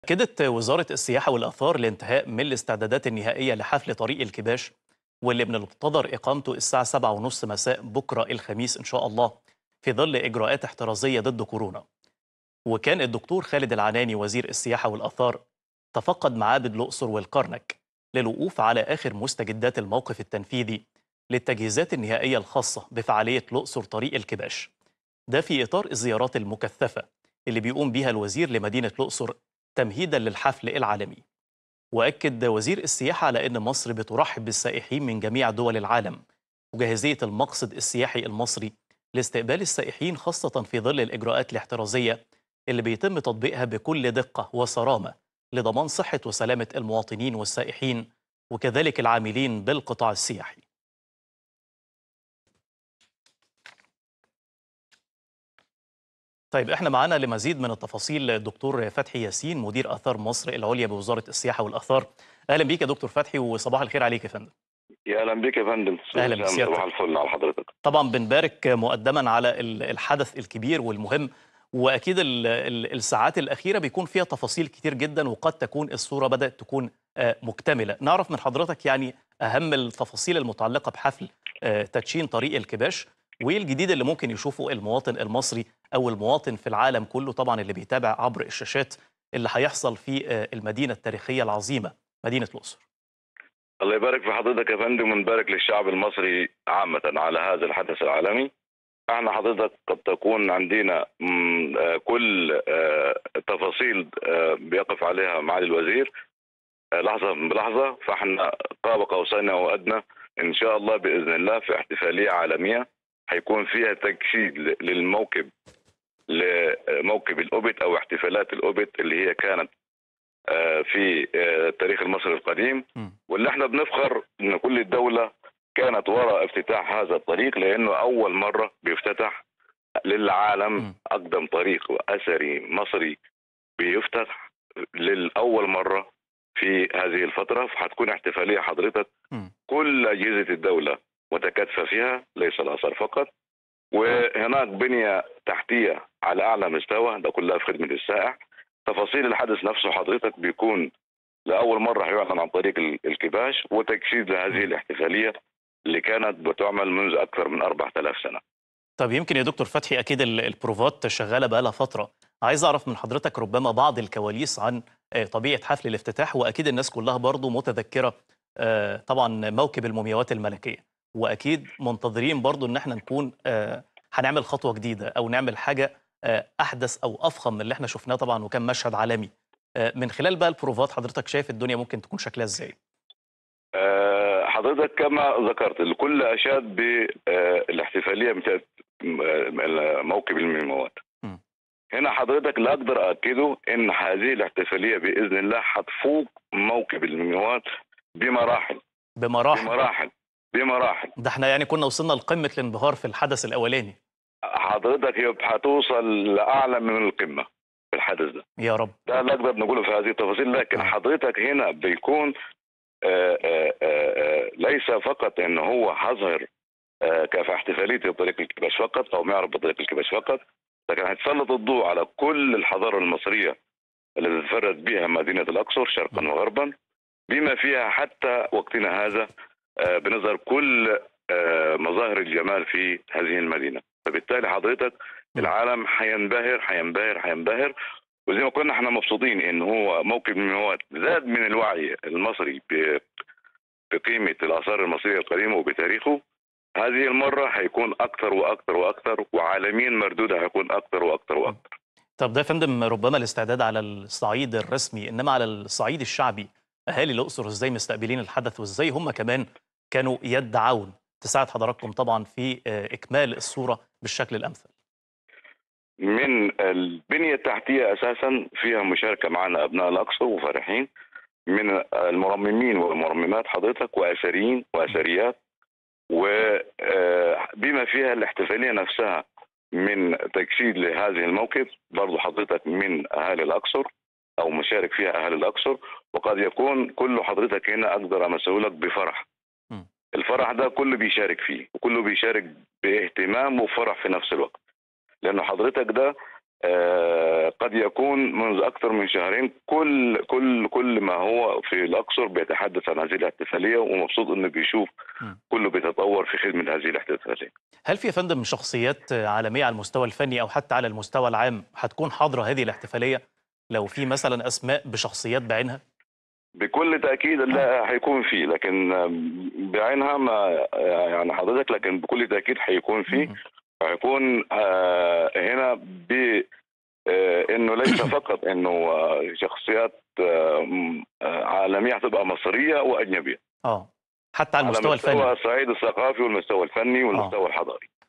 أكدت وزارة السياحة والآثار الانتهاء من الاستعدادات النهائية لحفل طريق الكباش واللي من المنتظر إقامته الساعة 7:30 مساء بكرة الخميس إن شاء الله في ظل إجراءات احترازية ضد كورونا. وكان الدكتور خالد العناني وزير السياحة والآثار تفقد معابد الأقصر والكرنك للوقوف على آخر مستجدات الموقف التنفيذي للتجهيزات النهائية الخاصة بفعالية الأقصر طريق الكباش. ده في إطار الزيارات المكثفة اللي بيقوم بيها الوزير لمدينة الأقصر تمهيدا للحفل العالمي واكد وزير السياحه على ان مصر بترحب بالسائحين من جميع دول العالم وجاهزيه المقصد السياحي المصري لاستقبال السائحين خاصه في ظل الاجراءات الاحترازيه اللي بيتم تطبيقها بكل دقه وصرامه لضمان صحه وسلامه المواطنين والسائحين وكذلك العاملين بالقطاع السياحي طيب احنا معانا لمزيد من التفاصيل الدكتور فتحي ياسين مدير اثار مصر العليا بوزاره السياحه والاثار اهلا بيك يا دكتور فتحي وصباح الخير عليك يا فندم يا اهلا بك يا فندم أهلا بسيادتك. صباح الفل على حضرتك طبعا بنبارك مقدما على ال- الحدث الكبير والمهم واكيد ال- ال- الساعات الاخيره بيكون فيها تفاصيل كتير جدا وقد تكون الصوره بدات تكون آه، مكتمله نعرف من حضرتك يعني اهم التفاصيل المتعلقه بحفل آه، تدشين طريق الكباش وايه الجديد اللي ممكن يشوفه المواطن المصري او المواطن في العالم كله طبعا اللي بيتابع عبر الشاشات اللي هيحصل في آه، المدينه التاريخيه العظيمه مدينه الاقصر الله يبارك في حضرتك يا فندم ونبارك للشعب المصري عامة على هذا الحدث العالمي احنا حضرتك قد تكون عندنا مم، آه، كل آه، التفاصيل آه، بيقف عليها معالي الوزير آه، لحظة بلحظة فاحنا قاب قوسين او ادنى ان شاء الله باذن الله في احتفالية عالمية هيكون فيها تجسيد ل- للموكب لموكب الاوبت او احتفالات الاوبت اللي هي كانت آه، في آه، التاريخ المصري القديم مم. واللي احنا بنفخر ان كل الدوله كانت وراء افتتاح هذا الطريق لانه اول مره بيفتتح للعالم مم. اقدم طريق اثري مصري بيفتح للاول مره في هذه الفتره فهتكون احتفاليه حضرتك مم. كل اجهزه الدوله متكاتفه فيها ليس الاثار فقط وهناك بنيه تحتيه على اعلى مستوى ده كلها في خدمه السائح تفاصيل الحدث نفسه حضرتك بيكون لاول مره هيعلن عن طريق ال- الكباش وتجسيد لهذه الاحتفاليه اللي كانت بتعمل منذ اكثر من 4000 سنه. طب يمكن يا دكتور فتحي اكيد ال- البروفات شغاله بقالها فتره عايز اعرف من حضرتك ربما بعض الكواليس عن آه، طبيعه حفل الافتتاح واكيد الناس كلها برضو متذكره آه، طبعا موكب المومياوات الملكيه واكيد منتظرين برضو ان احنا نكون آه، هنعمل خطوه جديده او نعمل حاجه آه، احدث او افخم من اللي احنا شفناه طبعا وكان مشهد عالمي آه، من خلال بقى البروفات حضرتك شايف الدنيا ممكن تكون شكلها ازاي آه، حضرتك كما ذكرت الكل اشاد بالاحتفاليه بتاعت م- موكب الميموات. م. هنا حضرتك لا اقدر اكده ان هذه الاحتفاليه باذن الله هتفوق موكب الميموات بمراحل بمراحل بمراحل بمراحل ده احنا يعني كنا وصلنا لقمه الانبهار في الحدث الاولاني حضرتك هي هتوصل لاعلى من القمه في الحدث ده يا رب ده لا اقدر نقوله في هذه التفاصيل لكن آه. حضرتك هنا بيكون آه، آه، آه، ليس فقط ان هو هظهر آه، كفي احتفاليه طريق الكباش فقط او معرض بطريق الكباش فقط لكن هيتسلط الضوء على كل الحضاره المصريه اللي تتفرد بها مدينه الاقصر شرقا وغربا بما فيها حتى وقتنا هذا آه، بنظهر كل آه، مظاهر الجمال في هذه المدينه فبالتالي حضرتك مم. العالم هينبهر هينبهر هينبهر وزي ما كنا احنا مبسوطين ان هو موكب الميموات زاد من الوعي المصري ب- بقيمه الاثار المصريه القديمه وبتاريخه هذه المره هيكون اكثر واكثر واكثر وعالميا مردودها هيكون اكثر واكثر واكثر طب ده يا فندم ربما الاستعداد على الصعيد الرسمي انما على الصعيد الشعبي اهالي الاقصر ازاي مستقبلين الحدث وازاي هم كمان كانوا يد عون تساعد حضراتكم طبعا في آه، اكمال الصوره بالشكل الامثل من البنيه التحتيه اساسا فيها مشاركه معنا ابناء الاقصر وفرحين من المرممين والمرممات حضرتك واثريين واثريات وبما فيها الاحتفاليه نفسها من تجسيد لهذه الموكب برضو حضرتك من اهالي الاقصر او مشارك فيها اهالي الاقصر وقد يكون كل حضرتك هنا اقدر امسهولك بفرح م. الفرح ده كله بيشارك فيه وكله بيشارك باهتمام وفرح في نفس الوقت لانه حضرتك ده آه، قد يكون منذ اكثر من شهرين كل كل كل ما هو في الاقصر بيتحدث عن هذه الاحتفاليه ومبسوط انه بيشوف مم. كله بيتطور في خدمه هذه الاحتفاليه. هل في يا فندم شخصيات عالميه على المستوى الفني او حتى على المستوى العام هتكون حاضره هذه الاحتفاليه لو في مثلا اسماء بشخصيات بعينها بكل تاكيد لا هيكون فيه لكن بعينها ما يعني حضرتك لكن بكل تاكيد هيكون فيه مم. هيكون آه، هنا ب آه، انه ليس فقط انه آه، شخصيات آه، م- آه، عالميه هتبقى مصريه واجنبيه اه حتى على المستوى مستوى الفني الصعيد الثقافي والمستوى الفني والمستوى الحضاري